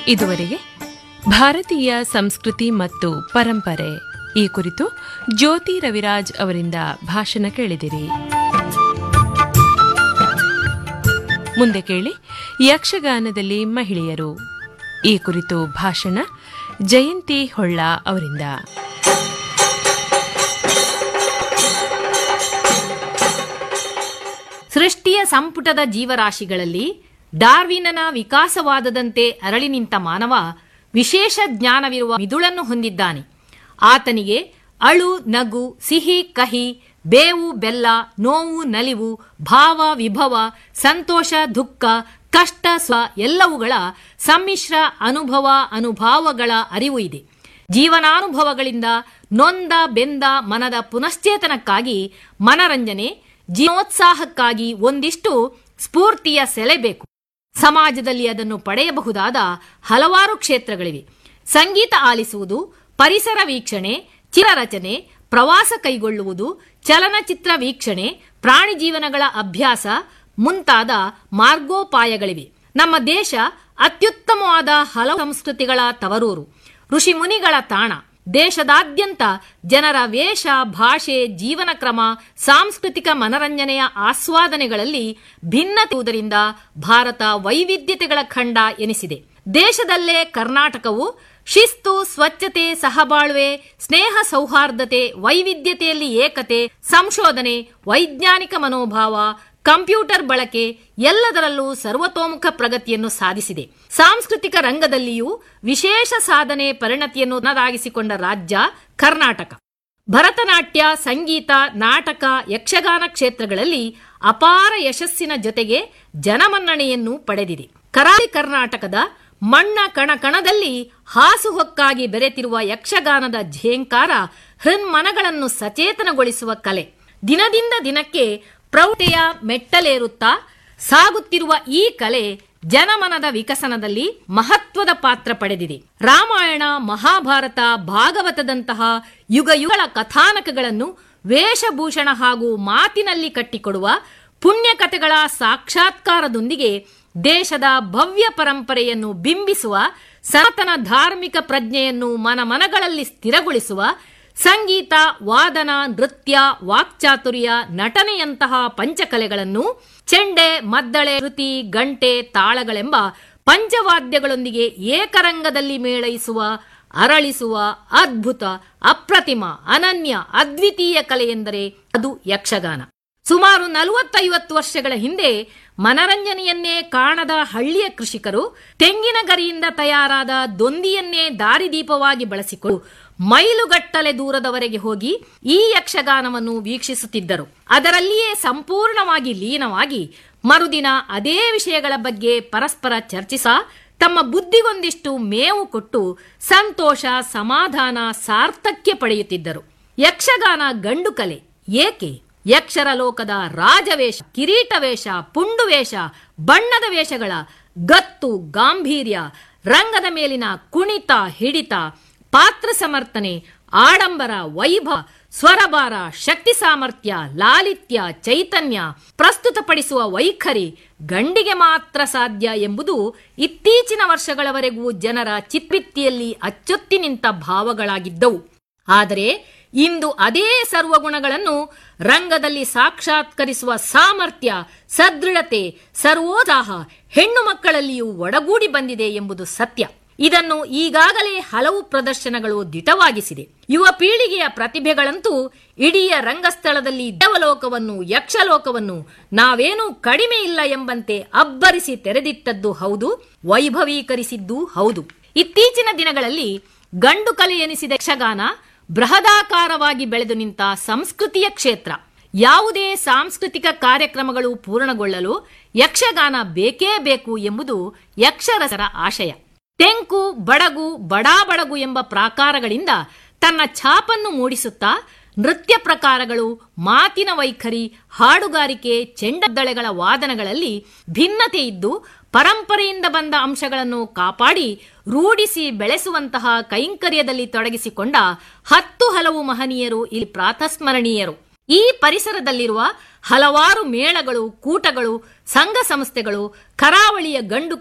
ಇದುವರೆಗೆ ಭಾರತೀಯ ಸಂಸ್ಕೃತಿ ಮತ್ತು ಪರಂಪರೆ ಈ ಕುರಿತು ಜ್ಯೋತಿ ರವಿರಾಜ್ ಅವರಿಂದ ಭಾಷಣ ಕೇಳಿದಿರಿ ಮುಂದೆ ಕೇಳಿ ಯಕ್ಷಗಾನದಲ್ಲಿ ಮಹಿಳೆಯರು ಈ ಕುರಿತು ಭಾಷಣ ಜಯಂತಿ ಹೊಳ್ಳ ಅವರಿಂದ ಸೃಷ್ಟಿಯ ಸಂಪುಟದ ಜೀವರಾಶಿಗಳಲ್ಲಿ ಡಾರ್ವಿನನ ವಿಕಾಸವಾದದಂತೆ ಅರಳಿ ನಿಂತ ಮಾನವ ವಿಶೇಷ ಜ್ಞಾನವಿರುವ ಮಿದುಳನ್ನು ಹೊಂದಿದ್ದಾನೆ ಆತನಿಗೆ ಅಳು ನಗು ಸಿಹಿ ಕಹಿ ಬೇವು ಬೆಲ್ಲ ನೋವು ನಲಿವು ಭಾವ ವಿಭವ ಸಂತೋಷ ದುಃಖ ಕಷ್ಟ ಸ್ವ ಎಲ್ಲವುಗಳ ಸಮ್ಮಿಶ್ರ ಅನುಭವ ಅನುಭಾವಗಳ ಅರಿವು ಇದೆ ಜೀವನಾನುಭವಗಳಿಂದ ನೊಂದ ಬೆಂದ ಮನದ ಪುನಶ್ಚೇತನಕ್ಕಾಗಿ ಮನರಂಜನೆ ಜೀವೋತ್ಸಾಹಕ್ಕಾಗಿ ಒಂದಿಷ್ಟು ಸ್ಫೂರ್ತಿಯ ಸೆಳೆಬೇಕು ಸಮಾಜದಲ್ಲಿ ಅದನ್ನು ಪಡೆಯಬಹುದಾದ ಹಲವಾರು ಕ್ಷೇತ್ರಗಳಿವೆ ಸಂಗೀತ ಆಲಿಸುವುದು ಪರಿಸರ ವೀಕ್ಷಣೆ ಚಿರರಚನೆ ಪ್ರವಾಸ ಕೈಗೊಳ್ಳುವುದು ಚಲನಚಿತ್ರ ವೀಕ್ಷಣೆ ಪ್ರಾಣಿ ಜೀವನಗಳ ಅಭ್ಯಾಸ ಮುಂತಾದ ಮಾರ್ಗೋಪಾಯಗಳಿವೆ ನಮ್ಮ ದೇಶ ಅತ್ಯುತ್ತಮವಾದ ಹಲವು ಸಂಸ್ಕೃತಿಗಳ ತವರೂರು ಋಷಿ ಮುನಿಗಳ ತಾಣ ದೇಶದಾದ್ಯಂತ ಜನರ ವೇಷ ಭಾಷೆ ಜೀವನ ಕ್ರಮ ಸಾಂಸ್ಕೃತಿಕ ಮನರಂಜನೆಯ ಆಸ್ವಾದನೆಗಳಲ್ಲಿ ಭಿನ್ನತೆಯುವುದರಿಂದ ಭಾರತ ವೈವಿಧ್ಯತೆಗಳ ಖಂಡ ಎನಿಸಿದೆ ದೇಶದಲ್ಲೇ ಕರ್ನಾಟಕವು ಶಿಸ್ತು ಸ್ವಚ್ಛತೆ ಸಹಬಾಳ್ವೆ ಸ್ನೇಹ ಸೌಹಾರ್ದತೆ ವೈವಿಧ್ಯತೆಯಲ್ಲಿ ಏಕತೆ ಸಂಶೋಧನೆ ವೈಜ್ಞಾನಿಕ ಮನೋಭಾವ ಕಂಪ್ಯೂಟರ್ ಬಳಕೆ ಎಲ್ಲದರಲ್ಲೂ ಸರ್ವತೋಮುಖ ಪ್ರಗತಿಯನ್ನು ಸಾಧಿಸಿದೆ ಸಾಂಸ್ಕೃತಿಕ ರಂಗದಲ್ಲಿಯೂ ವಿಶೇಷ ಸಾಧನೆ ಪರಿಣತಿಯನ್ನು ನದಾಗಿಸಿಕೊಂಡ ರಾಜ್ಯ ಕರ್ನಾಟಕ ಭರತನಾಟ್ಯ ಸಂಗೀತ ನಾಟಕ ಯಕ್ಷಗಾನ ಕ್ಷೇತ್ರಗಳಲ್ಲಿ ಅಪಾರ ಯಶಸ್ಸಿನ ಜೊತೆಗೆ ಜನಮನ್ನಣೆಯನ್ನು ಪಡೆದಿದೆ ಕರಾಳಿ ಕರ್ನಾಟಕದ ಮಣ್ಣ ಕಣ ಕಣದಲ್ಲಿ ಹಾಸುಹೊಕ್ಕಾಗಿ ಬೆರೆತಿರುವ ಯಕ್ಷಗಾನದ ಝೇಂಕಾರ ಹೃನ್ಮನಗಳನ್ನು ಸಚೇತನಗೊಳಿಸುವ ಕಲೆ ದಿನದಿಂದ ದಿನಕ್ಕೆ ಪ್ರೌಢತೆಯ ಮೆಟ್ಟಲೇರುತ್ತಾ ಸಾಗುತ್ತಿರುವ ಈ ಕಲೆ ಜನಮನದ ವಿಕಸನದಲ್ಲಿ ಮಹತ್ವದ ಪಾತ್ರ ಪಡೆದಿದೆ ರಾಮಾಯಣ ಮಹಾಭಾರತ ಭಾಗವತದಂತಹ ಯುಗ ಯುಗಳ ಕಥಾನಕಗಳನ್ನು ವೇಷಭೂಷಣ ಹಾಗೂ ಮಾತಿನಲ್ಲಿ ಕಟ್ಟಿಕೊಡುವ ಪುಣ್ಯಕಥೆಗಳ ಸಾಕ್ಷಾತ್ಕಾರದೊಂದಿಗೆ ದೇಶದ ಭವ್ಯ ಪರಂಪರೆಯನ್ನು ಬಿಂಬಿಸುವ ಸನಾತನ ಧಾರ್ಮಿಕ ಪ್ರಜ್ಞೆಯನ್ನು ಮನಮನಗಳಲ್ಲಿ ಸ್ಥಿರಗೊಳಿಸುವ ಸಂಗೀತ ವಾದನ ನೃತ್ಯ ವಾಕ್ಚಾತುರ್ಯ ನಟನೆಯಂತಹ ಪಂಚಕಲೆಗಳನ್ನು ಚೆಂಡೆ ಮದ್ದಳೆ ಶ್ರುತಿ ಗಂಟೆ ತಾಳಗಳೆಂಬ ಪಂಚವಾದ್ಯಗಳೊಂದಿಗೆ ಏಕರಂಗದಲ್ಲಿ ಮೇಳೈಸುವ ಅರಳಿಸುವ ಅದ್ಭುತ ಅಪ್ರತಿಮ ಅನನ್ಯ ಅದ್ವಿತೀಯ ಕಲೆಯೆಂದರೆ ಅದು ಯಕ್ಷಗಾನ ಸುಮಾರು ನಲವತ್ತೈವತ್ತು ವರ್ಷಗಳ ಹಿಂದೆ ಮನರಂಜನೆಯನ್ನೇ ಕಾಣದ ಹಳ್ಳಿಯ ಕೃಷಿಕರು ತೆಂಗಿನ ಗರಿಯಿಂದ ತಯಾರಾದ ದೊಂದಿಯನ್ನೇ ದಾರಿದೀಪವಾಗಿ ಬಳಸಿಕೊಂಡು ಮೈಲುಗಟ್ಟಲೆ ದೂರದವರೆಗೆ ಹೋಗಿ ಈ ಯಕ್ಷಗಾನವನ್ನು ವೀಕ್ಷಿಸುತ್ತಿದ್ದರು ಅದರಲ್ಲಿಯೇ ಸಂಪೂರ್ಣವಾಗಿ ಲೀನವಾಗಿ ಮರುದಿನ ಅದೇ ವಿಷಯಗಳ ಬಗ್ಗೆ ಪರಸ್ಪರ ಚರ್ಚಿಸ ತಮ್ಮ ಬುದ್ಧಿಗೊಂದಿಷ್ಟು ಮೇವು ಕೊಟ್ಟು ಸಂತೋಷ ಸಮಾಧಾನ ಸಾರ್ಥಕ್ಯ ಪಡೆಯುತ್ತಿದ್ದರು ಯಕ್ಷಗಾನ ಗಂಡು ಕಲೆ ಏಕೆ ಯಕ್ಷರ ಲೋಕದ ರಾಜವೇಷ ಕಿರೀಟ ವೇಷ ಪುಂಡು ವೇಷ ಬಣ್ಣದ ವೇಷಗಳ ಗತ್ತು ಗಾಂಭೀರ್ಯ ರಂಗದ ಮೇಲಿನ ಕುಣಿತ ಹಿಡಿತ ಪಾತ್ರ ಸಮರ್ಥನೆ ಆಡಂಬರ ವೈಭವ ಸ್ವರಭಾರ ಶಕ್ತಿ ಸಾಮರ್ಥ್ಯ ಲಾಲಿತ್ಯ ಚೈತನ್ಯ ಪ್ರಸ್ತುತಪಡಿಸುವ ವೈಖರಿ ಗಂಡಿಗೆ ಮಾತ್ರ ಸಾಧ್ಯ ಎಂಬುದು ಇತ್ತೀಚಿನ ವರ್ಷಗಳವರೆಗೂ ಜನರ ಚಿತ್ಪಿತ್ತಿಯಲ್ಲಿ ಅಚ್ಚೊತ್ತಿ ನಿಂತ ಭಾವಗಳಾಗಿದ್ದವು ಆದರೆ ಇಂದು ಅದೇ ಸರ್ವಗುಣಗಳನ್ನು ರಂಗದಲ್ಲಿ ಸಾಕ್ಷಾತ್ಕರಿಸುವ ಸಾಮರ್ಥ್ಯ ಸದೃಢತೆ ಸರ್ವೋತ್ಸಾಹ ಹೆಣ್ಣು ಮಕ್ಕಳಲ್ಲಿಯೂ ಒಡಗೂಡಿ ಬಂದಿದೆ ಎಂಬುದು ಸತ್ಯ ಇದನ್ನು ಈಗಾಗಲೇ ಹಲವು ಪ್ರದರ್ಶನಗಳು ದಿಟವಾಗಿಸಿದೆ ಯುವ ಪೀಳಿಗೆಯ ಪ್ರತಿಭೆಗಳಂತೂ ಇಡೀ ರಂಗಸ್ಥಳದಲ್ಲಿ ದೇವಲೋಕವನ್ನು ಯಕ್ಷಲೋಕವನ್ನು ನಾವೇನೂ ಕಡಿಮೆ ಇಲ್ಲ ಎಂಬಂತೆ ಅಬ್ಬರಿಸಿ ತೆರೆದಿಟ್ಟದ್ದು ಹೌದು ವೈಭವೀಕರಿಸಿದ್ದೂ ಹೌದು ಇತ್ತೀಚಿನ ದಿನಗಳಲ್ಲಿ ಗಂಡು ಕಲೆ ಎನಿಸಿದ ಯಕ್ಷಗಾನ ಬೃಹದಾಕಾರವಾಗಿ ಬೆಳೆದು ನಿಂತ ಸಂಸ್ಕೃತಿಯ ಕ್ಷೇತ್ರ ಯಾವುದೇ ಸಾಂಸ್ಕೃತಿಕ ಕಾರ್ಯಕ್ರಮಗಳು ಪೂರ್ಣಗೊಳ್ಳಲು ಯಕ್ಷಗಾನ ಬೇಕೇ ಬೇಕು ಎಂಬುದು ಯಕ್ಷರಸರ ಆಶಯ ತೆಂಕು ಬಡಗು ಬಡಾ ಬಡಗು ಎಂಬ ಪ್ರಾಕಾರಗಳಿಂದ ತನ್ನ ಛಾಪನ್ನು ಮೂಡಿಸುತ್ತಾ ನೃತ್ಯ ಪ್ರಕಾರಗಳು ಮಾತಿನ ವೈಖರಿ ಹಾಡುಗಾರಿಕೆ ಚೆಂಡದ್ದಳೆಗಳ ವಾದನಗಳಲ್ಲಿ ಭಿನ್ನತೆ ಇದ್ದು ಪರಂಪರೆಯಿಂದ ಬಂದ ಅಂಶಗಳನ್ನು ಕಾಪಾಡಿ ರೂಢಿಸಿ ಬೆಳೆಸುವಂತಹ ಕೈಂಕರ್ಯದಲ್ಲಿ ತೊಡಗಿಸಿಕೊಂಡ ಹತ್ತು ಹಲವು ಮಹನೀಯರು ಇಲ್ಲಿ ಪ್ರಾತಸ್ಮರಣೀಯರು ಈ ಪರಿಸರದಲ್ಲಿರುವ ಹಲವಾರು ಮೇಳಗಳು ಕೂಟಗಳು ಸಂಘ ಸಂಸ್ಥೆಗಳು ಕರಾವಳಿಯ ಗಂಡು